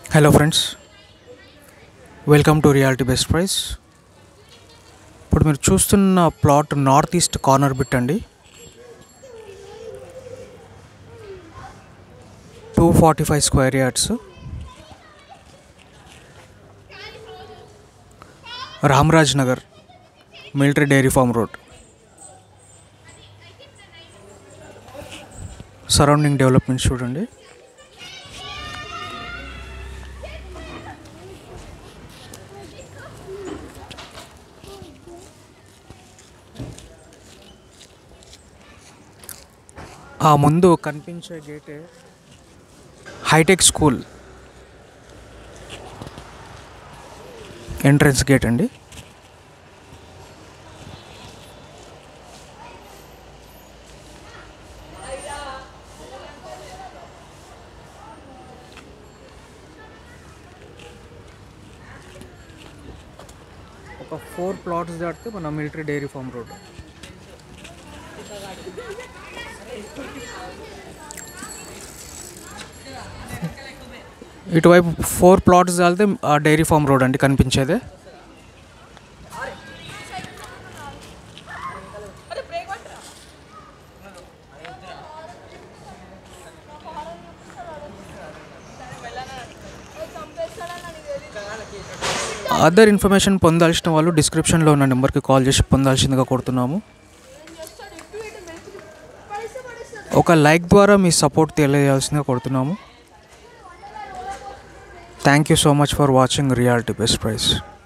hello friends welcome to reality best price ఇప్పుడు మీరు చూస్తున్న plot north east corner bit అండి two forty five square yards Ramaraj Nagar military dairy farm road surrounding developments చూడండి ఆ ముందు కనిపించే గేటే హైటెక్ స్కూల్ ఎంట్రన్స్ గేట్ అండి ఒక ఫోర్ ప్లాట్స్ దాటితే మన మిలిటరీ డైరీ ఫార్మ్ రోడ్ ఇటువైపు ఫోర్ ప్లాట్స్ చాలితే ఆ డైరీ ఫార్మ్ రోడ్ అండి కనిపించేది అదర్ ఇన్ఫర్మేషన్ పొందాల్సిన వాళ్ళు డిస్క్రిప్షన్లో ఉన్న నెంబర్కి కాల్ చేసి పొందాల్సిందిగా కోరుతున్నాము ఒక లైక్ ద్వారా మీ సపోర్ట్ తెలియజేయాల్సిందిగా కోరుతున్నాము thank you so much for watching reality best price